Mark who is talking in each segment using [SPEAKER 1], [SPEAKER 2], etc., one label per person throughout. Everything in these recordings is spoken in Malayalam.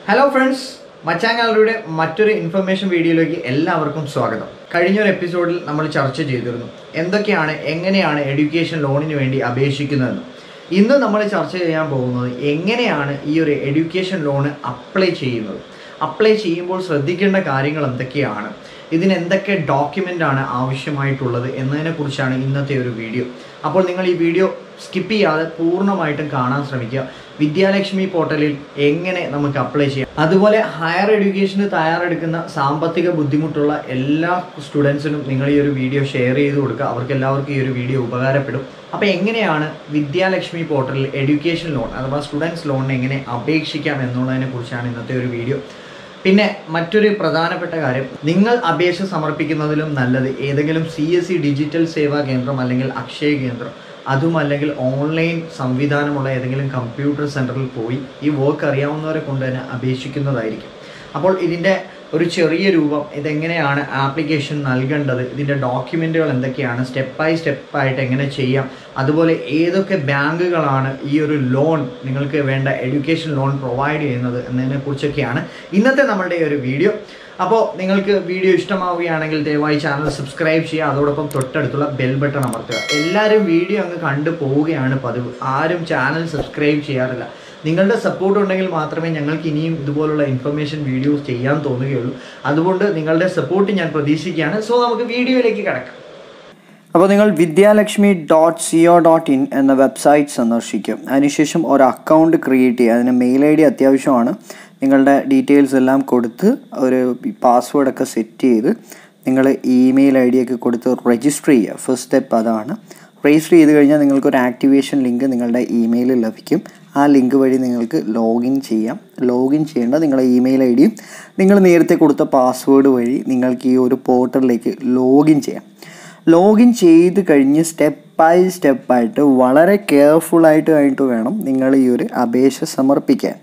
[SPEAKER 1] ഹലോ ഫ്രണ്ട്സ് മച്ചാങ്ങാളുടെ മറ്റൊരു ഇൻഫർമേഷൻ വീഡിയോയിലേക്ക് എല്ലാവർക്കും സ്വാഗതം കഴിഞ്ഞ ഒരു എപ്പിസോഡിൽ നമ്മൾ ചർച്ച ചെയ്തിരുന്നു എന്തൊക്കെയാണ് എങ്ങനെയാണ് എഡ്യൂക്കേഷൻ ലോണിന് വേണ്ടി അപേക്ഷിക്കുന്നതെന്ന് ഇന്ന് നമ്മൾ ചർച്ച ചെയ്യാൻ പോകുന്നത് എങ്ങനെയാണ് ഈ ഒരു എഡ്യൂക്കേഷൻ ലോണ് അപ്ലൈ ചെയ്യുന്നത് അപ്ലൈ ചെയ്യുമ്പോൾ ശ്രദ്ധിക്കേണ്ട കാര്യങ്ങൾ എന്തൊക്കെയാണ് ഇതിന് എന്തൊക്കെ ഡോക്യുമെൻ്റ് ആണ് ആവശ്യമായിട്ടുള്ളത് എന്നതിനെ കുറിച്ചാണ് ഇന്നത്തെ ഒരു വീഡിയോ അപ്പോൾ നിങ്ങൾ ഈ വീഡിയോ സ്കിപ്പ് ചെയ്യാതെ പൂർണ്ണമായിട്ടും കാണാൻ ശ്രമിക്കുക വിദ്യാലക്ഷ്മി പോർട്ടലിൽ എങ്ങനെ നമുക്ക് അപ്ലൈ ചെയ്യാം അതുപോലെ ഹയർ എഡ്യൂക്കേഷന് തയ്യാറെടുക്കുന്ന സാമ്പത്തിക ബുദ്ധിമുട്ടുള്ള എല്ലാ സ്റ്റുഡൻസിനും നിങ്ങൾ ഈ ഒരു വീഡിയോ ഷെയർ ചെയ്ത് കൊടുക്കുക അവർക്ക് എല്ലാവർക്കും ഈ ഒരു വീഡിയോ ഉപകാരപ്പെടും അപ്പോൾ എങ്ങനെയാണ് വിദ്യാലക്ഷ്മി പോർട്ടലിൽ എഡ്യൂക്കേഷൻ ലോൺ അഥവാ സ്റ്റുഡൻസ് ലോണിന് എങ്ങനെ അപേക്ഷിക്കാം എന്നുള്ളതിനെ കുറിച്ചാണ് ഇന്നത്തെ ഒരു വീഡിയോ പിന്നെ മറ്റൊരു പ്രധാനപ്പെട്ട കാര്യം നിങ്ങൾ അപേക്ഷ സമർപ്പിക്കുന്നതിലും നല്ലത് ഏതെങ്കിലും C S C digital Seva Kendra അല്ലെങ്കിൽ അക്ഷയ കേന്ദ്രം അതും അല്ലെങ്കിൽ ഓൺലൈൻ സംവിധാനമുള്ള ഏതെങ്കിലും കമ്പ്യൂട്ടർ സെൻറ്ററിൽ പോയി ഈ വർക്ക് അറിയാവുന്നവരെ കൊണ്ട് തന്നെ അപേക്ഷിക്കുന്നതായിരിക്കും അപ്പോൾ ഇതിൻ്റെ ഒരു ചെറിയ രൂപം ഇതെങ്ങനെയാണ് ആപ്ലിക്കേഷൻ നൽകേണ്ടത് ഇതിൻ്റെ ഡോക്യുമെൻറ്റുകൾ എന്തൊക്കെയാണ് സ്റ്റെപ്പ് ബൈ സ്റ്റെപ്പ് ആയിട്ട് എങ്ങനെ ചെയ്യാം അതുപോലെ ഏതൊക്കെ ബാങ്കുകളാണ് ഈ ഒരു ലോൺ നിങ്ങൾക്ക് വേണ്ട എഡ്യൂക്കേഷൻ ലോൺ പ്രൊവൈഡ് ചെയ്യുന്നത് എന്നതിനെക്കുറിച്ചൊക്കെയാണ് ഇന്നത്തെ നമ്മളുടെ ഈ ഒരു വീഡിയോ അപ്പോൾ നിങ്ങൾക്ക് വീഡിയോ ഇഷ്ടമാവുകയാണെങ്കിൽ ദയവായി ചാനൽ സബ്സ്ക്രൈബ് ചെയ്യുക അതോടൊപ്പം തൊട്ടടുത്തുള്ള ബെൽ ബട്ടൺ അമർത്തുക എല്ലാവരും വീഡിയോ അങ്ങ് കണ്ടു പോവുകയാണ് പതിവ് ആരും ചാനൽ സബ്സ്ക്രൈബ് ചെയ്യാറില്ല നിങ്ങളുടെ സപ്പോർട്ട് ഉണ്ടെങ്കിൽ മാത്രമേ ഞങ്ങൾക്ക് ഇനിയും ഇതുപോലുള്ള ഇൻഫർമേഷൻ വീഡിയോസ് ചെയ്യാൻ തോന്നുകയുള്ളൂ അതുകൊണ്ട് നിങ്ങളുടെ സപ്പോർട്ട് ഞാൻ പ്രതീക്ഷിക്കുകയാണ് സോ നമുക്ക് വീഡിയോയിലേക്ക് കിടക്കാം
[SPEAKER 2] അപ്പോൾ നിങ്ങൾ Vidyalakshmi dot C O dot in എന്ന വെബ്സൈറ്റ് സന്ദർശിക്കും അതിനുശേഷം ഒരു അക്കൗണ്ട് ക്രിയേറ്റ് ചെയ്യുക അതിന് മെയിൽ ഐ ഡി അത്യാവശ്യമാണ് നിങ്ങളുടെ ഡീറ്റെയിൽസ് എല്ലാം കൊടുത്ത് ഒരു പാസ്വേഡൊക്കെ സെറ്റ് ചെയ്ത് നിങ്ങൾ ഇമെയിൽ ഐ ഡിയൊക്കെ കൊടുത്ത് രജിസ്റ്റർ ചെയ്യുക ഫസ്റ്റ് സ്റ്റെപ്പ് അതാണ് രജിസ്റ്റർ ചെയ്ത് കഴിഞ്ഞാൽ നിങ്ങൾക്ക് ഒരു ആക്ടിവേഷൻ ലിങ്ക് നിങ്ങളുടെ ഇമെയിലിൽ ലഭിക്കും ആ ലിങ്ക് വഴി നിങ്ങൾക്ക് ലോഗിൻ ചെയ്യാം ലോഗിൻ ചെയ്യേണ്ട നിങ്ങളുടെ ഇമെയിൽ ഐ ഡിയും നിങ്ങൾ നേരത്തെ കൊടുത്ത പാസ്വേഡ് വഴി നിങ്ങൾക്ക് ഈ ഒരു പോർട്ടലിലേക്ക് ലോഗിൻ ചെയ്യാം ലോഗിൻ ചെയ്ത് കഴിഞ്ഞ് സ്റ്റെപ്പ് ബൈ സ്റ്റെപ്പായിട്ട് വളരെ കെയർഫുള്ളായിട്ട് ആയിട്ട് വേണം നിങ്ങൾ ഈ ഒരു അപേക്ഷ സമർപ്പിക്കാൻ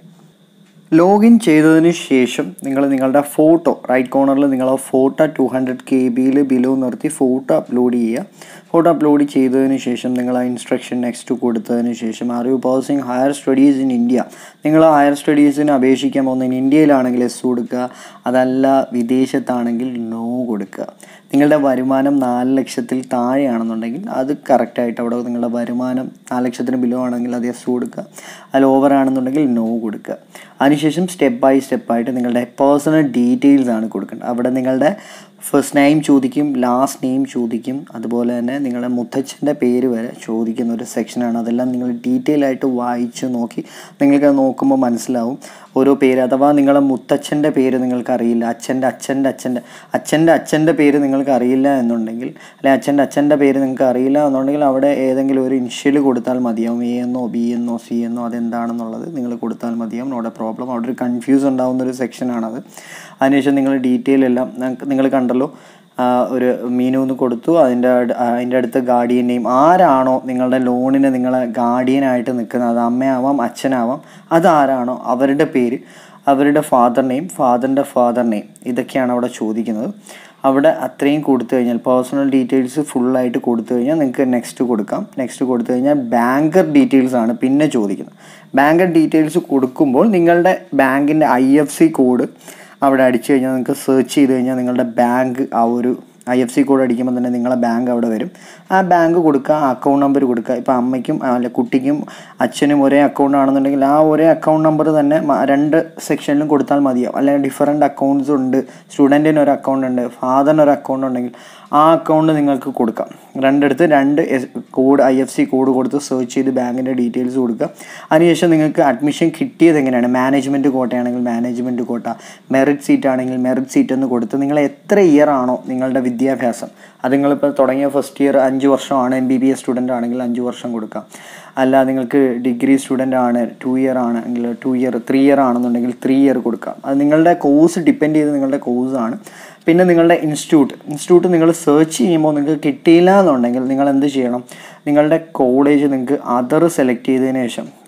[SPEAKER 2] ലോഗിൻ ചെയ്തതിന് ശേഷം നിങ്ങൾ നിങ്ങളുടെ ഫോട്ടോ റൈറ്റ് കോർണറിൽ നിങ്ങളെ ഫോട്ടോ ടു ഹൺഡ്രഡ് കെ ബിയിൽ ബിലോ നിർത്തി ഫോട്ടോ അപ്ലോഡ് ചെയ്യുക ഫോട്ടോ അപ്ലോഡ് ചെയ്തതിന് ശേഷം നിങ്ങൾ ആ ഇൻസ്ട്രക്ഷൻ നെക്സ്റ്റ് കൊടുത്തതിന് ശേഷം are you pursuing higher studies in India നിങ്ങൾ ഹയർ സ്റ്റഡീസിന് അപേക്ഷിക്കാൻ പോകുന്നതിന് ഇന്ത്യയിലാണെങ്കിൽ എസ് കൊടുക്കുക അതല്ല വിദേശത്താണെങ്കിൽ നോ കൊടുക്കുക നിങ്ങളുടെ വരുമാനം നാല് ലക്ഷത്തിൽ താഴെയാണെന്നുണ്ടെങ്കിൽ അത് കറക്റ്റായിട്ട് അവിടെ നിങ്ങളുടെ വരുമാനം നാല് ലക്ഷത്തിന് ബിലോ ആണെങ്കിൽ അത് എസ് കൊടുക്കുക അതിൽ ഓവർ ആണെന്നുണ്ടെങ്കിൽ നോ കൊടുക്കുക അതിനുശേഷം സ്റ്റെപ്പ് ബൈ സ്റ്റെപ്പായിട്ട് നിങ്ങളുടെ പേഴ്സണൽ ഡീറ്റെയിൽസ് ആണ് കൊടുക്കേണ്ടത് അവിടെ നിങ്ങളുടെ ഫസ്റ്റ് നെയിം ചോദിക്കും ലാസ്റ്റ് നെയിം ചോദിക്കും അതുപോലെ തന്നെ നിങ്ങളുടെ മുത്തച്ഛൻ്റെ പേര് വരെ ചോദിക്കുന്ന ഒരു സെക്ഷനാണ് അതെല്ലാം നിങ്ങൾ ഡീറ്റെയിൽ ആയിട്ട് വായിച്ച് നോക്കി നിങ്ങൾക്ക് നോക്കുമ്പോൾ മനസ്സിലാവും ഓരോ പേര് അഥവാ നിങ്ങളുടെ മുത്തച്ഛൻ്റെ പേര് നിങ്ങൾക്ക് അറിയില്ല അച്ഛൻ്റെ അച്ഛൻ്റെ അച്ഛൻ്റെ അച്ഛൻ്റെ അച്ഛൻ്റെ പേര് നിങ്ങൾക്ക് അറിയില്ല എന്നുണ്ടെങ്കിൽ അല്ലെങ്കിൽ അച്ഛൻ്റെ അച്ഛൻ്റെ പേര് നിങ്ങൾക്ക് അറിയില്ല എന്നുണ്ടെങ്കിൽ അവിടെ ഏതെങ്കിലും ഒരു ഇനിഷ്യൽ കൊടുത്താൽ മതിയാവും എ എന്നോ ബി എന്നോ സി എന്നോ അതെന്താണെന്നുള്ളത് നിങ്ങൾ കൊടുത്താൽ മതിയാവും അവിടെ പ്രോബ്ലം അവിടെ ഒരു കൺഫ്യൂസ് ഉണ്ടാകുന്ന ഒരു സെക്ഷനാണത് അതിനുശേഷം നിങ്ങൾ ഡീറ്റെയിൽ എല്ലാം നിങ്ങൾ കണ്ടല്ലോ ഒരു മീനു എന്ന് കൊടുത്തു അതിൻ്റെ അതിൻ്റെ അടുത്ത് ഗാർഡിയൻ നെയിം ആരാണോ നിങ്ങളുടെ ലോണിന് നിങ്ങളെ ഗാർഡിയനായിട്ട് നിൽക്കുന്നത് അത് അമ്മയാവാം അച്ഛനാവാം അതാരാണോ അവരുടെ പേര് അവരുടെ ഫാദർ നെയിം ഫാദറിൻ്റെ ഫാദർ നെയിം ഇതൊക്കെയാണ് അവിടെ ചോദിക്കുന്നത് അവിടെ അത്രയും കൊടുത്തു കഴിഞ്ഞാൽ പേഴ്സണൽ ഡീറ്റെയിൽസ് ഫുള്ളായിട്ട് കൊടുത്തു കഴിഞ്ഞാൽ നിങ്ങൾക്ക് നെക്സ്റ്റ് കൊടുക്കാം നെക്സ്റ്റ് കൊടുത്തു കഴിഞ്ഞാൽ ബാങ്കർ ഡീറ്റെയിൽസ് ആണ് പിന്നെ ചോദിക്കുന്നത് ബാങ്കർ ഡീറ്റെയിൽസ് കൊടുക്കുമ്പോൾ നിങ്ങളുടെ ബാങ്കിൻ്റെ ഐ എഫ് സി കോഡ് അവിടെ അടിച്ചു കഴിഞ്ഞാൽ നിങ്ങൾക്ക് സെർച്ച് ചെയ്ത് കഴിഞ്ഞാൽ നിങ്ങളുടെ ബാങ്ക് ആ ഒരു ഐ എഫ് സി കോഡ് അടിക്കുമ്പോൾ തന്നെ നിങ്ങളെ ബാങ്ക് അവിടെ വരും ആ ബാങ്ക് കൊടുക്കുക അക്കൗണ്ട് നമ്പർ കൊടുക്കുക ഇപ്പോൾ അമ്മയ്ക്കും അല്ല കുട്ടിക്കും അച്ഛനും ഒരേ അക്കൗണ്ട് ആണെന്നുണ്ടെങ്കിൽ ആ ഒരേ അക്കൗണ്ട് നമ്പർ തന്നെ രണ്ട് സെക്ഷനിലും കൊടുത്താൽ മതിയാവും അല്ലെങ്കിൽ ഡിഫറെൻറ്റ് അക്കൗണ്ട്സ് ഉണ്ട് സ്റ്റുഡൻറ്റിന് ഒരു അക്കൗണ്ട് ഉണ്ട് ഫാദറിന് ഒരു അക്കൗണ്ട് ഉണ്ടെങ്കിൽ ആ അക്കൗണ്ട് നിങ്ങൾക്ക് കൊടുക്കാം രണ്ടിടത്ത് രണ്ട് code I F C code കൊടുത്ത് സെർച്ച് ചെയ്ത് ബാങ്കിൻ്റെ ഡീറ്റെയിൽസ് കൊടുക്കുക അതിനുശേഷം നിങ്ങൾക്ക് അഡ്മിഷൻ കിട്ടിയത് എങ്ങനെയാണ് മാനേജ്മെൻറ്റ് കോട്ടയാണെങ്കിൽ മാനേജ്മെൻറ്റ് കോട്ട മെറിറ്റ് സീറ്റ് ആണെങ്കിൽ മെറിറ്റ് സീറ്റ് എന്ന് കൊടുത്ത് നിങ്ങൾ എത്ര ഇയർ ആണോ നിങ്ങളുടെ വിദ്യാഭ്യാസം അത് നിങ്ങളിപ്പോൾ തുടങ്ങിയ ഫസ്റ്റ് ഇയർ അഞ്ച് വർഷമാണ് M B B S student ആണെങ്കിൽ അഞ്ച് വർഷം കൊടുക്കാം അല്ല നിങ്ങൾക്ക് ഡിഗ്രി സ്റ്റുഡൻ്റ് ആണ് ടു ഇയർ ആണെങ്കിൽ ടു ഇയർ ത്രീ ഇയർ ആണെന്നുണ്ടെങ്കിൽ ത്രീ ഇയർ കൊടുക്കാം അത് നിങ്ങളുടെ കോഴ്സ് ഡിപ്പെൻഡ് ചെയ്ത് നിങ്ങളുടെ കോഴ്സാണ് പിന്നെ നിങ്ങളുടെ ഇൻസ്റ്റിറ്റ്യൂട്ട് ഇൻസ്റ്റിറ്റ്യൂട്ട് നിങ്ങൾ സെർച്ച് ചെയ്യുമ്പോൾ നിങ്ങൾക്ക് കിട്ടിയില്ല എന്നുണ്ടെങ്കിൽ നിങ്ങൾ എന്ത് ചെയ്യണം നിങ്ങളുടെ കോളേജ് നിങ്ങൾക്ക് അതർ സെലക്ട് ചെയ്തതിന് ശേഷം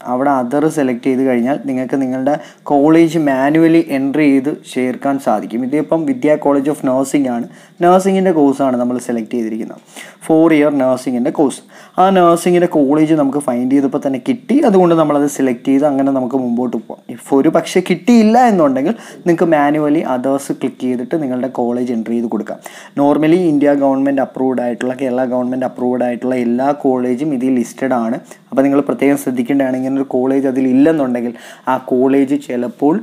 [SPEAKER 2] അവിടെ അതർ സെലക്ട് ചെയ്ത് കഴിഞ്ഞാൽ നിങ്ങൾക്ക് നിങ്ങളുടെ കോളേജ് മാനുവലി എൻട്രി ചെയ്ത് ചേർക്കാൻ സാധിക്കും ഇതിപ്പം വിദ്യാ കോളേജ് ഓഫ് നഴ്സിംഗ് ആണ് നഴ്സിംഗിൻ്റെ കോഴ്സാണ് നമ്മൾ സെലക്ട് ചെയ്തിരിക്കുന്നത് ഫോർ ഇയർ നഴ്സിംഗിൻ്റെ കോഴ്സ് ആ നഴ്സിംഗിൻ്റെ കോളേജ് നമുക്ക് ഫൈൻഡ് ചെയ്തപ്പോൾ തന്നെ കിട്ടി അതുകൊണ്ട് നമ്മളത് സെലക്ട് ചെയ്ത് അങ്ങനെ നമുക്ക് മുമ്പോട്ട് പോകാം ഇഫ് ഒരു പക്ഷേ കിട്ടിയില്ല എന്നുണ്ടെങ്കിൽ നിങ്ങൾക്ക് മാനുവലി അതേഴ്സ് ക്ലിക്ക് ചെയ്തിട്ട് നിങ്ങളുടെ കോളേജ് എൻട്രി ചെയ്ത് കൊടുക്കാം നോർമലി ഇന്ത്യ ഗവൺമെൻറ് അപ്രൂവ്ഡ് ആയിട്ടുള്ള കേരള ഗവൺമെൻറ് അപ്രൂവ്ഡ് ആയിട്ടുള്ള എല്ലാ കോളേജും ഇതിൽ ലിസ്റ്റഡ് ആണ് അപ്പോൾ നിങ്ങൾ പ്രത്യേകം ശ്രദ്ധിക്കേണ്ടതാണ് ഇങ്ങനെ ഒരു കോളേജ് അതിൽ ഇല്ലെന്നുണ്ടെങ്കിൽ ആ കോളേജ് ചിലപ്പോൾ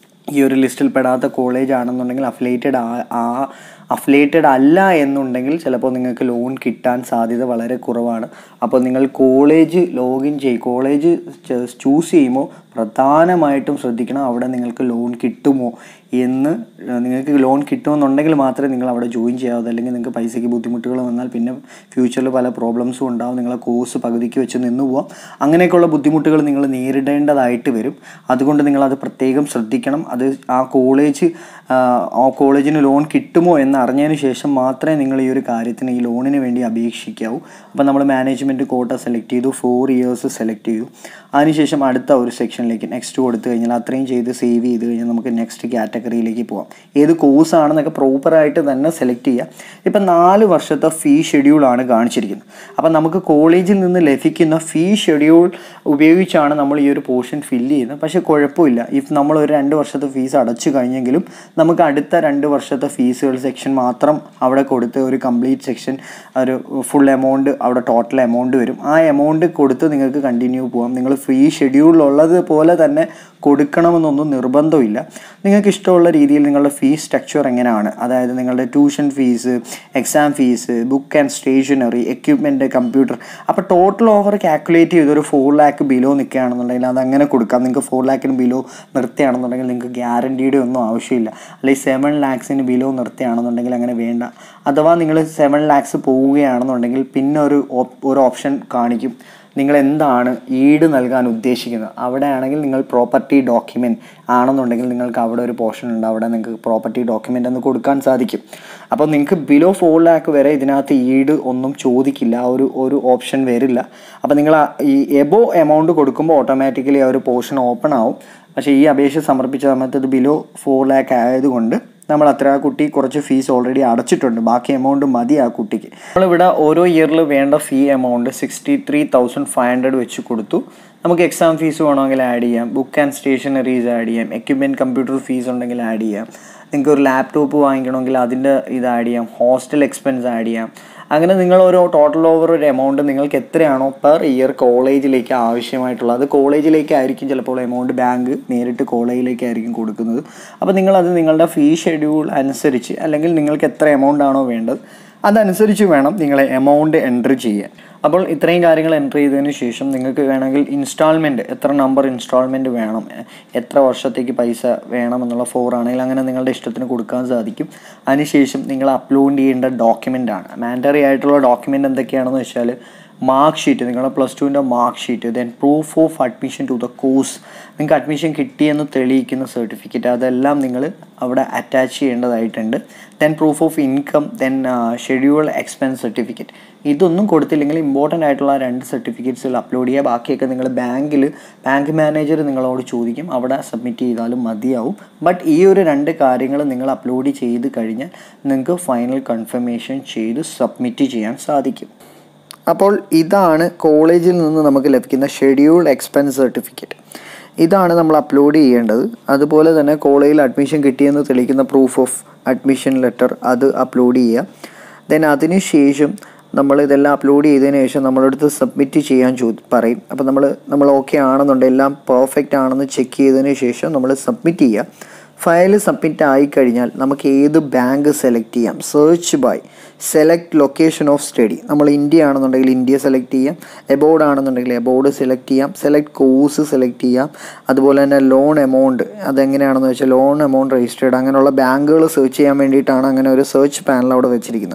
[SPEAKER 2] ഈ ഒരു ലിസ്റ്റിൽ പെടാത്ത കോളേജ് ആണെന്നുണ്ടെങ്കിൽ അഫിലേറ്റഡ് ആ അഫിലേറ്റഡ് അല്ല എന്നുണ്ടെങ്കിൽ ചിലപ്പോൾ നിങ്ങൾക്ക് ലോൺ കിട്ടാൻ സാധ്യത വളരെ കുറവാണ് അപ്പോൾ നിങ്ങൾ കോളേജ് ലോഗിൻ ചെയ്യും കോളേജ് ചൂസ് ചെയ്യുമ്പോൾ പ്രധാനമായിട്ടും ശ്രദ്ധിക്കണം അവിടെ നിങ്ങൾക്ക് ലോൺ കിട്ടുമോ എന്ന് നിങ്ങൾക്ക് ലോൺ കിട്ടുമെന്നുണ്ടെങ്കിൽ മാത്രമേ നിങ്ങൾ അവിടെ ജോയിൻ ചെയ്യാവൂ അല്ലെങ്കിൽ നിങ്ങൾക്ക് പൈസയ്ക്ക് ബുദ്ധിമുട്ടുകൾ വന്നാൽ പിന്നെ ഫ്യൂച്ചറിൽ പല പ്രോബ്ലംസും ഉണ്ടാവും നിങ്ങളെ കോഴ്സ് പകുതിക്ക് വെച്ച് നിന്ന് പോവാം അങ്ങനെയൊക്കെയുള്ള ബുദ്ധിമുട്ടുകൾ നിങ്ങൾ നേരിടേണ്ടതായിട്ട് വരും അതുകൊണ്ട് നിങ്ങൾ അത് പ്രത്യേകം ശ്രദ്ധിക്കണം അത് ആ കോളേജ് ആ കോളേജിന് ലോൺ കിട്ടുമോ എന്ന് അറിഞ്ഞതിന് ശേഷം മാത്രമേ നിങ്ങൾ ഈ ഒരു കാര്യത്തിന് ഈ ലോണിന് വേണ്ടി അപേക്ഷിക്കാവൂ അപ്പോൾ നമ്മൾ മാനേജ്മെൻറ്റ് കോട്ട സെലക്ട് ചെയ്തു ഫോർ ഇയേഴ്സ് സെലക്ട് ചെയ്തു അതിനുശേഷം അടുത്ത ഒരു സെക്ഷനിലേക്ക് നെക്സ്റ്റ് കൊടുത്തു കഴിഞ്ഞാൽ അത്രയും ചെയ്ത് സേവ് ചെയ്ത് കഴിഞ്ഞാൽ നമുക്ക് നെക്സ്റ്റ് കാറ്റഗറിയിലേക്ക് പോകാം ഏത് കോഴ്സ് ആണെന്നൊക്കെ പ്രോപ്പറായിട്ട് തന്നെ സെലക്ട് ചെയ്യാം ഇപ്പം നാല് വർഷത്തെ ഫീ ഷെഡ്യൂളാണ് കാണിച്ചിരിക്കുന്നത് അപ്പം നമുക്ക് കോളേജിൽ നിന്ന് ലഭിക്കുന്ന ഫീ ഷെഡ്യൂൾ ഉപയോഗിച്ചാണ് നമ്മൾ ഈ ഒരു പോർഷൻ ഫില്ല് ചെയ്യുന്നത് പക്ഷേ കുഴപ്പമില്ല ഇഫ് നമ്മൾ ഒരു രണ്ട് വർഷത്തെ ഫീസ് അടച്ചു കഴിഞ്ഞെങ്കിലും നമുക്ക് അടുത്ത രണ്ട് വർഷത്തെ ഫീസുകൾ സെക്ഷൻ മാത്രം അവിടെ കൊടുത്ത് ഒരു കംപ്ലീറ്റ് സെക്ഷൻ ഒരു ഫുൾ എമൗണ്ട് അവിടെ ടോട്ടൽ എമൗണ്ട് വരും ആ എമൗണ്ട് കൊടുത്ത് നിങ്ങൾക്ക് കണ്ടിന്യൂ പോകാം നിങ്ങൾ ഫ്രീ ഷെഡ്യൂളിലുള്ളത് പോലെ തന്നെ കൊടുക്കണമെന്നൊന്നും നിർബന്ധമില്ല നിങ്ങൾക്ക് ഇഷ്ടമുള്ള രീതിയിൽ നിങ്ങളുടെ ഫീസ് സ്ട്രക്ചർ എങ്ങനെയാണ് അതായത് നിങ്ങളുടെ tuition fees exam fees book and stationery equipment computer അപ്പോൾ ടോട്ടൽ ഓവർ കാൽക്കുലേറ്റ് ചെയ്ത് ഒരു ഫോർ ലാക്ക് ബിലോ നിൽക്കുകയാണെന്നുണ്ടെങ്കിൽ അത് അങ്ങനെ കൊടുക്കാം നിങ്ങൾക്ക് ഫോർ ലാക്കിന് ബിലോ നിർത്തുകയാണെന്നുണ്ടെങ്കിൽ നിങ്ങൾക്ക് ഗ്യാരണ്ടീഡ് ഒന്നും ആവശ്യമില്ല അല്ലെങ്കിൽ സെവൻ ലാക്സിന് ബിലോ നിർത്തുകയാണെന്നുണ്ടെങ്കിൽ അങ്ങനെ വേണ്ട അഥവാ നിങ്ങൾ സെവൻ ലാക്സ് പോവുകയാണെന്നുണ്ടെങ്കിൽ പിന്നെ ഒരു ഒരു ഓപ്ഷൻ കാണിക്കും നിങ്ങൾ എന്താണ് ഈട് നൽകാൻ ഉദ്ദേശിക്കുന്നത് അവിടെ ആണെങ്കിൽ നിങ്ങൾ പ്രോപ്പർട്ടി ഡോക്യുമെൻറ്റ് ആണെന്നുണ്ടെങ്കിൽ നിങ്ങൾക്ക് അവിടെ ഒരു പോർഷൻ ഉണ്ട് അവിടെ നിങ്ങൾക്ക് പ്രോപ്പർട്ടി ഡോക്യുമെൻ്റ് ഒന്ന് കൊടുക്കാൻ സാധിക്കും അപ്പോൾ നിങ്ങൾക്ക് ബിലോ ഫോർ ലാക്ക് വരെ ഇതിനകത്ത് ഈട് ഒന്നും ചോദിക്കില്ല ആ ഒരു ഒരു ഓപ്ഷൻ വരില്ല അപ്പോൾ നിങ്ങൾ ഈ എബോ എമൗണ്ട് കൊടുക്കുമ്പോൾ ഓട്ടോമാറ്റിക്കലി ആ ഒരു പോർഷൻ ഓപ്പൺ ആവും പക്ഷേ ഈ അപേക്ഷ സമർപ്പിച്ച സമയത്ത് ഇത് ബിലോ ഫോർ ലാക്ക് ആയതുകൊണ്ട് നമ്മൾ അത്ര ആ കുട്ടി കുറച്ച് ഫീസ് ഓൾറെഡി അടച്ചിട്ടുണ്ട് ബാക്കി എമൗണ്ട് മതി ആ കുട്ടിക്ക് നമ്മളിവിടെ ഓരോ ഇയറിൽ വേണ്ട fee amount sixty three thousand five hundred വെച്ച് കൊടുത്തു നമുക്ക് എക്സാം ഫീസ് വേണമെങ്കിൽ ആഡ് ചെയ്യാം ബുക്ക് ആൻഡ് സ്റ്റേഷനറീസ് ആഡ് ചെയ്യാം എക്യുപ്മെൻറ്റ് കമ്പ്യൂട്ടർ ഫീസ് ഉണ്ടെങ്കിൽ ആഡ് ചെയ്യാം നിങ്ങൾക്ക് ഒരു ലാപ്ടോപ്പ് വാങ്ങിക്കണമെങ്കിൽ അതിൻ്റെ ഇത് ആഡ് ചെയ്യാം ഹോസ്റ്റൽ എക്സ്പെൻസ് ആഡ് ചെയ്യാം അങ്ങനെ നിങ്ങൾ ഒരു ടോട്ടൽ ഓവർ ഒരു എമൗണ്ട് നിങ്ങൾക്ക് എത്രയാണോ പെർ ഇയർ കോളേജിലേക്ക് ആവശ്യമായിട്ടുള്ളത് അത് കോളേജിലേക്കായിരിക്കും ചിലപ്പോൾ എമൗണ്ട് ബാങ്ക് നേരിട്ട് കോളേജിലേക്കായിരിക്കും കൊടുക്കുന്നത് അപ്പോൾ നിങ്ങളത് നിങ്ങളുടെ ഫീ ഷെഡ്യൂൾ അനുസരിച്ച് അല്ലെങ്കിൽ നിങ്ങൾക്ക് എത്ര എമൗണ്ട് ആണോ വേണ്ടത് അതനുസരിച്ച് വേണം നിങ്ങളെ എമൗണ്ട് എൻട്രി ചെയ്യാൻ അപ്പോൾ ഇത്രയും കാര്യങ്ങൾ എൻട്രി ചെയ്തതിന് ശേഷം നിങ്ങൾക്ക് വേണമെങ്കിൽ ഇൻസ്റ്റാൾമെൻറ്റ് എത്ര നമ്പർ ഇൻസ്റ്റാൾമെൻറ്റ് വേണം എത്ര വർഷത്തേക്ക് പൈസ വേണം എന്നുള്ള ഫോർ ആണെങ്കിൽ അങ്ങനെ നിങ്ങളുടെ ഇഷ്ടത്തിന് കൊടുക്കാൻ സാധിക്കും അതിനുശേഷം നിങ്ങൾ അപ്ലോഡ് ചെയ്യേണ്ട ഡോക്യുമെൻ്റ് ആണ് മാൻഡറി ആയിട്ടുള്ള ഡോക്യുമെൻ്റ് എന്തൊക്കെയാണെന്ന് വെച്ചാൽ മാർക്ക് ഷീറ്റ് നിങ്ങളുടെ പ്ലസ് ടുവിൻ്റെ mark sheet then proof of admission to the course നിങ്ങൾക്ക് അഡ്മിഷൻ കിട്ടിയെന്ന് തെളിയിക്കുന്ന സർട്ടിഫിക്കറ്റ് അതെല്ലാം നിങ്ങൾ അവിടെ അറ്റാച്ച് ചെയ്യേണ്ടതായിട്ടുണ്ട് then proof of income then schedule expense certificate ഇതൊന്നും കൊടുത്തില്ലെങ്കിൽ ഇമ്പോർട്ടൻ്റ് ആയിട്ടുള്ള രണ്ട് സർട്ടിഫിക്കറ്റ്സുകൾ അപ്ലോഡ് ചെയ്യുക ബാക്കിയൊക്കെ നിങ്ങൾ ബാങ്കിൽ ബാങ്ക് മാനേജർ നിങ്ങളോട് ചോദിക്കും അവിടെ സബ്മിറ്റ് ചെയ്താലും മതിയാവും ബട്ട് ഈ ഒരു രണ്ട് കാര്യങ്ങൾ നിങ്ങൾ അപ്ലോഡ് ചെയ്ത് കഴിഞ്ഞാൽ നിങ്ങൾക്ക് ഫൈനൽ കൺഫർമേഷൻ ചെയ്ത് സബ്മിറ്റ് ചെയ്യാൻ സാധിക്കും അപ്പോൾ ഇതാണ് കോളേജിൽ നിന്ന് നമുക്ക് ലഭിക്കുന്ന ഷെഡ്യൂൾ എക്സ്പെൻസ് സർട്ടിഫിക്കറ്റ് ഇതാണ് നമ്മൾ അപ്ലോഡ് ചെയ്യേണ്ടത് അതുപോലെ തന്നെ കോളേജിൽ അഡ്മിഷൻ കിട്ടിയെന്ന് തെളിയിക്കുന്ന പ്രൂഫ് ഓഫ് അഡ്മിഷൻ ലെറ്റർ അത് അപ്ലോഡ് ചെയ്യുക ദെൻ അതിന് ശേഷം നമ്മൾ ഇതെല്ലാം അപ്ലോഡ് ചെയ്തതിന് ശേഷം നമ്മളടുത്ത് സബ്മിറ്റ് ചെയ്യാൻ ചോ പറയും അപ്പോൾ നമ്മൾ നമ്മൾ ഓക്കെ ആണെന്നുണ്ടെങ്കിൽ എല്ലാം പെർഫെക്റ്റ് ആണെന്ന് ചെക്ക് ചെയ്തതിന് ശേഷം നമ്മൾ സബ്മിറ്റ് ചെയ്യുക ഫയൽ സബ്മിറ്റ് ആയിക്കഴിഞ്ഞാൽ നമുക്ക് ഏത് ബാങ്ക് സെലക്ട് ചെയ്യാം search by select location of study നമ്മൾ ഇന്ത്യ ആണെന്നുണ്ടെങ്കിൽ ഇന്ത്യ സെലക്ട് ചെയ്യാം എബോർഡ് ആണെന്നുണ്ടെങ്കിൽ എബോർഡ് സെലക്ട് ചെയ്യാം സെലക്ട് കോഴ്സ് സെലക്ട് ചെയ്യാം അതുപോലെ തന്നെ ലോൺ എമൗണ്ട് അതെങ്ങനെയാണെന്ന് വെച്ചാൽ ലോൺ എമൗണ്ട് രജിസ്റ്റേർഡ് അങ്ങനെയുള്ള ബാങ്കുകൾ സെർച്ച് ചെയ്യാൻ വേണ്ടിയിട്ടാണ് അങ്ങനെ ഒരു സെർച്ച് പാനൽ അവിടെ വെച്ചിരിക്കുന്നത്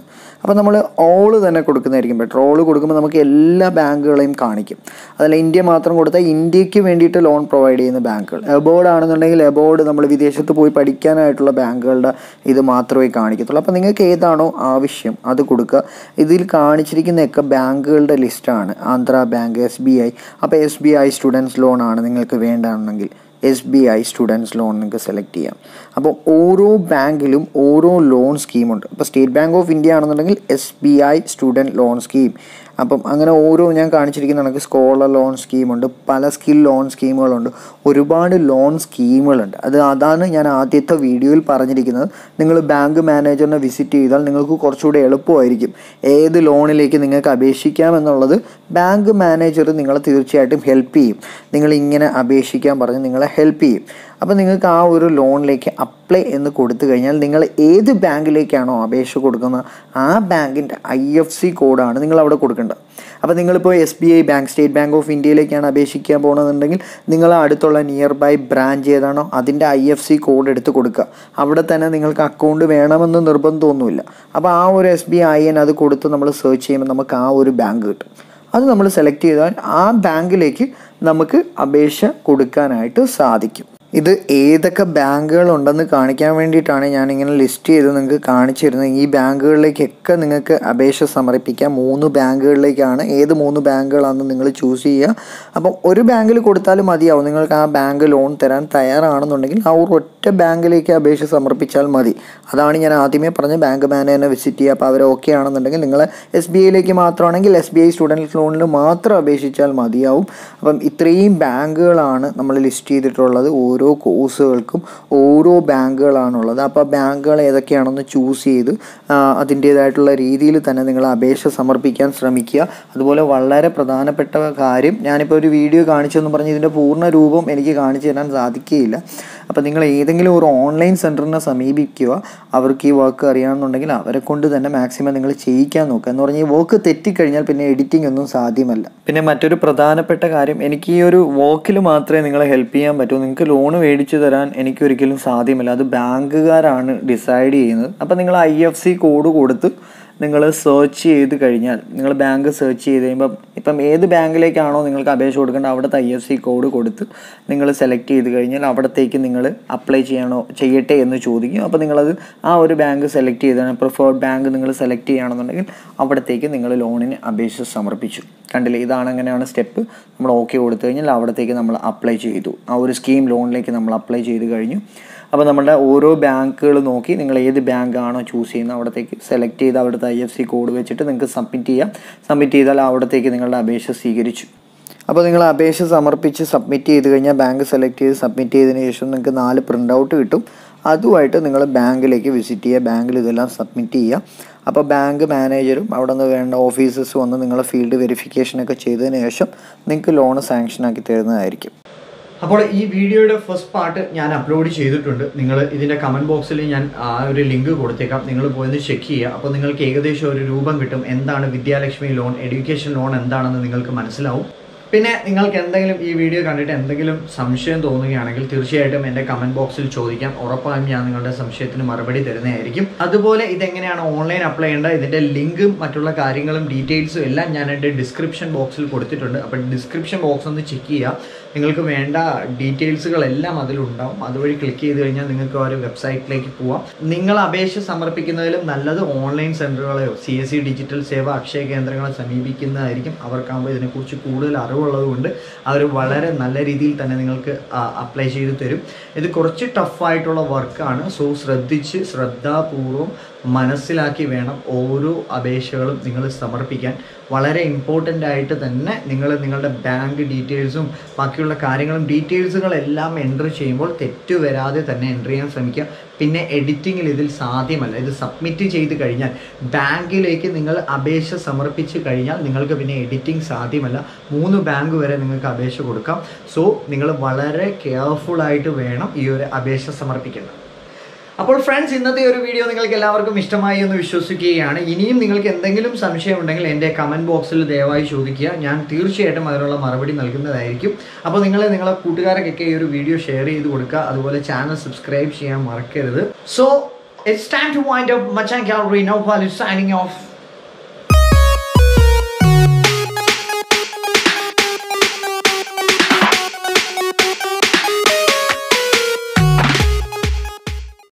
[SPEAKER 2] അപ്പോൾ നമ്മൾ ഓള് തന്നെ കൊടുക്കുന്നതായിരിക്കും ബെറ്റർ ഓള് കൊടുക്കുമ്പോൾ നമുക്ക് എല്ലാ ബാങ്കുകളെയും കാണിക്കും അതല്ല ഇന്ത്യ മാത്രം കൊടുത്താൽ ഇന്ത്യക്ക് വേണ്ടിയിട്ട് ലോൺ പ്രൊവൈഡ് ചെയ്യുന്ന ബാങ്കുകൾ എബോർഡ് ആണെന്നുണ്ടെങ്കിൽ എബോർഡ് നമ്മൾ വിദേശത്ത് പോയി പഠിക്കാനായിട്ടുള്ള ബാങ്കുകളുടെ ഇത് മാത്രമേ കാണിക്കത്തുള്ളൂ അപ്പോൾ നിങ്ങൾക്ക് ഏതാണോ ആവശ്യം അത് കൊടുക്കുക ഇതിൽ കാണിച്ചിരിക്കുന്നതൊക്കെ ബാങ്കുകളുടെ ലിസ്റ്റാണ് Andhra bank S B I അപ്പോൾ S B I students loan ആണ് നിങ്ങൾക്ക് വേണ്ടാണെങ്കിൽ S B I students loan നിങ്ങൾക്ക് സെലക്ട് ചെയ്യാം അപ്പോൾ ഓരോ ബാങ്കിലും ഓരോ ലോൺ സ്കീമുണ്ട് അപ്പോൾ സ്റ്റേറ്റ് ബാങ്ക് ഓഫ് ഇന്ത്യ ആണെന്നുണ്ടെങ്കിൽ S B I student loan scheme അപ്പം അങ്ങനെ ഓരോ ഞാൻ കാണിച്ചിരിക്കുന്ന കണക്ക് സ്കോളർ ലോൺ സ്കീമുണ്ട് പല സ്കിൽ ലോൺ സ്കീമുകളുണ്ട് ഒരുപാട് ലോൺ സ്കീമുകളുണ്ട് അത് അതാണ് ഞാൻ ആദ്യത്തെ വീഡിയോയിൽ പറഞ്ഞിരിക്കുന്നത് നിങ്ങൾ ബാങ്ക് മാനേജറിനെ വിസിറ്റ് ചെയ്താൽ നിങ്ങൾക്ക് കുറച്ചുകൂടി എളുപ്പമായിരിക്കും ഏത് ലോണിലേക്ക് നിങ്ങൾക്ക് അപേക്ഷിക്കാം എന്നുള്ളത് ബാങ്ക് മാനേജർ നിങ്ങളെ തീർച്ചയായിട്ടും ഹെൽപ്പ് ചെയ്യും നിങ്ങൾ ഇങ്ങനെ അപേക്ഷിക്കാൻ പറഞ്ഞ് നിങ്ങളെ ഹെൽപ്പ് ചെയ്യും അപ്പോൾ നിങ്ങൾക്ക് ആ ഒരു ലോണിലേക്ക് അപ്ലൈ എന്ന് കൊടുത്തു കഴിഞ്ഞാൽ നിങ്ങൾ ഏത് ബാങ്കിലേക്കാണോ അപേക്ഷ കൊടുക്കുന്നത് ആ ബാങ്കിൻ്റെ ഐ എഫ് സി കോഡാണ് നിങ്ങൾ അവിടെ കൊടുക്കേണ്ടത് അപ്പോൾ നിങ്ങളിപ്പോൾ S B I bank state bank of ഇന്ത്യയിലേക്കാണ് അപേക്ഷിക്കാൻ പോകുന്നതെന്നുണ്ടെങ്കിൽ നിങ്ങൾ അടുത്തുള്ള നിയർ ബൈ ബ്രാഞ്ച് ഏതാണോ അതിൻ്റെ ഐ എഫ് സി കോഡ് എടുത്ത് കൊടുക്കുക അവിടെ തന്നെ നിങ്ങൾക്ക് അക്കൗണ്ട് വേണമെന്ന് നിർബന്ധമൊന്നുമില്ല അപ്പോൾ ആ ഒരു എസ് ബി ഐ എൻ അത് കൊടുത്ത് നമ്മൾ സെർച്ച് ചെയ്യുമ്പോൾ നമുക്ക് ആ ഒരു ബാങ്ക് കിട്ടും അത് നമ്മൾ സെലക്ട് ചെയ്താൽ ആ ബാങ്കിലേക്ക് നമുക്ക് അപേക്ഷ കൊടുക്കാനായിട്ട് സാധിക്കും ഇത് ഏതൊക്കെ ബാങ്കുകൾ ഉണ്ടെന്ന് കാണിക്കാൻ വേണ്ടിയിട്ടാണ് ഞാനിങ്ങനെ ലിസ്റ്റ് ചെയ്ത് നിങ്ങൾക്ക് കാണിച്ചു തരുന്നത് ഈ ബാങ്കുകളിലേക്കൊക്കെ നിങ്ങൾക്ക് അപേക്ഷ സമർപ്പിക്കാം മൂന്ന് ബാങ്കുകളിലേക്കാണ് ഏത് മൂന്ന് ബാങ്കുകളാണെന്ന് നിങ്ങൾ ചൂസ് ചെയ്യുക അപ്പം ഒരു ബാങ്കിൽ കൊടുത്താലും മതിയാവും നിങ്ങൾക്ക് ആ ബാങ്ക് ലോൺ തരാൻ തയ്യാറാണെന്നുണ്ടെങ്കിൽ ആ ഒരു ഒറ്റ ബാങ്കിലേക്ക് അപേക്ഷ സമർപ്പിച്ചാൽ മതി അതാണ് ഞാൻ ആദ്യമേ പറഞ്ഞ ബാങ്ക് മാനേജറിനെ വിസിറ്റ് ചെയ്യുക അപ്പോൾ അവർ ഓക്കെ ആണെന്നുണ്ടെങ്കിൽ നിങ്ങൾ എസ് ബി ഐയിലേക്ക് മാത്രമാണെങ്കിൽ എസ് ബി ഐ സ്റ്റുഡൻറ്റ് ലോണിൽ മാത്രം അപേക്ഷിച്ചാൽ മതിയാവും അപ്പം ഇത്രയും ബാങ്കുകളാണ് നമ്മൾ ലിസ്റ്റ് ചെയ്തിട്ടുള്ളത് ഓരോ കോഴ്സുകൾക്കും ഓരോ ബാങ്കുകളാണുള്ളത് അപ്പോൾ ബാങ്കുകൾ ഏതൊക്കെയാണെന്ന് ചൂസ് ചെയ്ത് ആ, അതിൻ്റേതായിട്ടുള്ള രീതിയിൽ തന്നെ നിങ്ങൾ അപേക്ഷ സമർപ്പിക്കാൻ ശ്രമിക്കുക അതുപോലെ വളരെ പ്രധാനപ്പെട്ട കാര്യം ഞാനിപ്പോൾ ഒരു വീഡിയോ കാണിച്ചെന്ന് പറഞ്ഞ് ഇതിൻ്റെ പൂർണ്ണ രൂപം എനിക്ക് കാണിച്ചു തരാൻ സാധിക്കുകയില്ല അപ്പോൾ നിങ്ങൾ ഏതെങ്കിലും ഒരു ഓൺലൈൻ സെൻറ്ററിനെ സമീപിക്കുക അവർക്ക് ഈ വർക്ക് അറിയാമെന്നുണ്ടെങ്കിൽ അവരെ കൊണ്ട് തന്നെ മാക്സിമം നിങ്ങൾ ചെയ്യിക്കാൻ നോക്കുക എന്ന് പറഞ്ഞാൽ ഈ വർക്ക് തെറ്റിക്കഴിഞ്ഞാൽ പിന്നെ എഡിറ്റിംഗ് ഒന്നും സാധ്യമല്ല പിന്നെ മറ്റൊരു പ്രധാനപ്പെട്ട കാര്യം എനിക്ക് ഈ ഒരു വർക്കിൽ മാത്രമേ നിങ്ങളെ ഹെൽപ്പ് ചെയ്യാൻ പറ്റൂ നിങ്ങൾക്ക് ലോൺ മേടിച്ചു തരാൻ എനിക്ക് ഒരിക്കലും സാധ്യമല്ല അത് ബാങ്കുകാരാണ് ഡിസൈഡ് ചെയ്യുന്നത് അപ്പോൾ നിങ്ങൾ ഐ എഫ് സി കോഡ് കൊടുത്ത് നിങ്ങൾ സെർച്ച് ചെയ്ത് കഴിഞ്ഞാൽ നിങ്ങൾ ബാങ്ക് സെർച്ച് ചെയ്ത് കഴിയുമ്പം ഇപ്പം ഏത് ബാങ്കിലേക്കാണോ നിങ്ങൾക്ക് അപേക്ഷ കൊടുക്കേണ്ടത് അവിടുത്തെ ഐ എഫ് സി കോഡ് കൊടുത്ത് നിങ്ങൾ സെലക്ട് ചെയ്ത് കഴിഞ്ഞാൽ അവിടത്തേക്ക് നിങ്ങൾ അപ്ലൈ ചെയ്യണോ ചെയ്യട്ടെ എന്ന് ചോദിക്കും അപ്പോൾ നിങ്ങളത് ആ ഒരു ബാങ്ക് സെലക്ട് ചെയ്താണ് പ്രിഫേർഡ് ബാങ്ക് നിങ്ങൾ സെലക്ട് ചെയ്യുകയാണെന്നുണ്ടെങ്കിൽ അവിടത്തേക്ക് നിങ്ങൾ ലോണിന് അപേക്ഷ സമർപ്പിച്ചു കണ്ടില്ലേ ഇതാണ് അങ്ങനെയാണ് സ്റ്റെപ്പ് നമ്മൾ ഓക്കെ കൊടുത്തു കഴിഞ്ഞാൽ അവിടത്തേക്ക് നമ്മൾ അപ്ലൈ ചെയ്തു ആ ഒരു സ്കീം ലോണിലേക്ക് നമ്മൾ അപ്ലൈ ചെയ്ത് കഴിഞ്ഞു അപ്പോൾ നമ്മുടെ ഓരോ ബാങ്കുകൾ നോക്കി നിങ്ങൾ ഏത് ബാങ്കാണോ ചൂസ് ചെയ്യുന്നത് അവിടത്തേക്ക് സെലക്ട് ചെയ്ത് അവിടുത്തെ ഐ എഫ് സി കോഡ് വെച്ചിട്ട് നിങ്ങൾക്ക് സബ്മിറ്റ് ചെയ്യാം സബ്മിറ്റ് ചെയ്താൽ അവിടത്തേക്ക് നിങ്ങളുടെ അപേക്ഷ സ്വീകരിച്ചു അപ്പോൾ നിങ്ങൾ അപേക്ഷ സമർപ്പിച്ച് സബ്മിറ്റ് ചെയ്ത് കഴിഞ്ഞാൽ ബാങ്ക് സെലക്ട് ചെയ്ത് സബ്മിറ്റ് ചെയ്തതിന് ശേഷം നിങ്ങൾക്ക് നാല് പ്രിൻ്റ് ഔട്ട് കിട്ടും അതുമായിട്ട് നിങ്ങൾ ബാങ്കിലേക്ക് വിസിറ്റ് ചെയ്യുക ബാങ്കിൽ ഇതെല്ലാം സബ്മിറ്റ് ചെയ്യുക അപ്പോൾ ബാങ്ക് മാനേജറും അവിടെ നിന്ന് വേണ്ട ഓഫീസേഴ്സ് വന്ന് നിങ്ങളെ ഫീൽഡ് വെരിഫിക്കേഷനൊക്കെ ചെയ്തതിന് ശേഷം നിങ്ങൾക്ക് ലോൺ സാങ്ഷനാക്കി തരുന്നതായിരിക്കും
[SPEAKER 1] അപ്പോൾ ഈ വീഡിയോയുടെ ഫസ്റ്റ് പാർട്ട് ഞാൻ അപ്ലോഡ് ചെയ്തിട്ടുണ്ട് നിങ്ങൾ ഇതിൻ്റെ കമൻറ്റ് ബോക്സിൽ ഞാൻ ആ ഒരു ലിങ്ക് കൊടുത്തേക്കാം നിങ്ങൾ പോയി ചെക്ക് ചെയ്യുക അപ്പോൾ നിങ്ങൾക്ക് ഏകദേശം ഒരു രൂപം കിട്ടും എന്താണ് വിദ്യാലക്ഷ്മി ലോൺ എഡ്യൂക്കേഷൻ ലോൺ എന്താണെന്ന് നിങ്ങൾക്ക് മനസ്സിലാവും പിന്നെ നിങ്ങൾക്ക് എന്തെങ്കിലും ഈ വീഡിയോ കണ്ടിട്ട് എന്തെങ്കിലും സംശയം തോന്നുകയാണെങ്കിൽ തീർച്ചയായിട്ടും എൻ്റെ കമൻറ്റ് ബോക്സിൽ ചോദിക്കാം ഉറപ്പായും ഞാൻ നിങ്ങളുടെ സംശയത്തിന് മറുപടി തരുന്നതായിരിക്കും അതുപോലെ ഇതെങ്ങനെയാണ് ഓൺലൈൻ അപ്ലൈ ചെയ്യേണ്ടത് ഇതിൻ്റെ ലിങ്കും മറ്റുള്ള കാര്യങ്ങളും ഡീറ്റെയിൽസും എല്ലാം ഞാൻ എൻ്റെ ഡിസ്ക്രിപ്ഷൻ ബോക്സിൽ കൊടുത്തിട്ടുണ്ട് അപ്പോൾ ഡിസ്ക്രിപ്ഷൻ ബോക്സ് ഒന്ന് ചെക്ക് ചെയ്യുക നിങ്ങൾക്ക് വേണ്ട ഡീറ്റെയിൽസുകളെല്ലാം അതിലുണ്ടാവും അതുവഴി ക്ലിക്ക് ചെയ്ത് കഴിഞ്ഞാൽ നിങ്ങൾക്ക് ആ ഒരു വെബ്സൈറ്റിലേക്ക് പോവാം നിങ്ങൾ അപേക്ഷ സമർപ്പിക്കുന്നതിലും നല്ലത് ഓൺലൈൻ സെൻറ്ററുകളെയോ C S C digital Seva Akshaya കേന്ദ്രങ്ങളെ സമീപിക്കുന്നതായിരിക്കും അവർക്കാകുമ്പോൾ ഇതിനെക്കുറിച്ച് കൂടുതൽ അറിവുള്ളത് കൊണ്ട് അവർ വളരെ നല്ല രീതിയിൽ തന്നെ നിങ്ങൾക്ക് അപ്ലൈ ചെയ്ത് തരും ഇത് കുറച്ച് ടഫായിട്ടുള്ള വർക്കാണ് സോ ശ്രദ്ധിച്ച് ശ്രദ്ധാപൂർവം മനസ്സിലാക്കി വേണം ഓരോ അപേക്ഷകളും നിങ്ങൾ സമർപ്പിക്കാൻ വളരെ ഇമ്പോർട്ടൻ്റ് ആയിട്ട് തന്നെ നിങ്ങൾ നിങ്ങളുടെ ബാങ്ക് ഡീറ്റെയിൽസും ബാക്കിയുള്ള കാര്യങ്ങളും ഡീറ്റെയിൽസുകളെല്ലാം എൻ്റർ ചെയ്യുമ്പോൾ തെറ്റ് വരാതെ തന്നെ എൻ്റർ ചെയ്യാൻ ശ്രമിക്കുക പിന്നെ എഡിറ്റിങ്ങിൽ ഇതിൽ സാധ്യമല്ല ഇത് സബ്മിറ്റ് ചെയ്ത് കഴിഞ്ഞാൽ ബാങ്കിലേക്ക് നിങ്ങൾ അപേക്ഷ സമർപ്പിച്ച് കഴിഞ്ഞാൽ നിങ്ങൾക്ക് പിന്നെ എഡിറ്റിംഗ് സാധ്യമല്ല മൂന്ന് ബാങ്ക് വരെ നിങ്ങൾക്ക് അപേക്ഷ കൊടുക്കാം സോ നിങ്ങൾ വളരെ കെയർഫുൾ ആയിട്ട് വേണം ഈ ഒരു അപേക്ഷ സമർപ്പിക്കേണ്ടത് അപ്പോൾ ഫ്രണ്ട്സ് ഇന്നത്തെ ഒരു വീഡിയോ നിങ്ങൾക്ക് എല്ലാവർക്കും ഇഷ്ടമായി എന്ന് വിശ്വസിക്കുകയാണ് ഇനിയും നിങ്ങൾക്ക് എന്തെങ്കിലും സംശയം ഉണ്ടെങ്കിൽ എൻ്റെ കമൻറ്റ് ബോക്സിൽ ദയവായി ചോദിക്കുക ഞാൻ തീർച്ചയായിട്ടും അതിനുള്ള മറുപടി നൽകുന്നതായിരിക്കും അപ്പോൾ നിങ്ങൾ നിങ്ങളെ കൂട്ടുകാർക്കൊക്കെ ഈ ഒരു വീഡിയോ ഷെയർ ചെയ്ത് കൊടുക്കുക അതുപോലെ ചാനൽ സബ്സ്ക്രൈബ് ചെയ്യാൻ മറക്കരുത് so it's time to wind up മച്ചാൻ ഗാലറി നോ വാലു സൈനിങ് ഓഫ്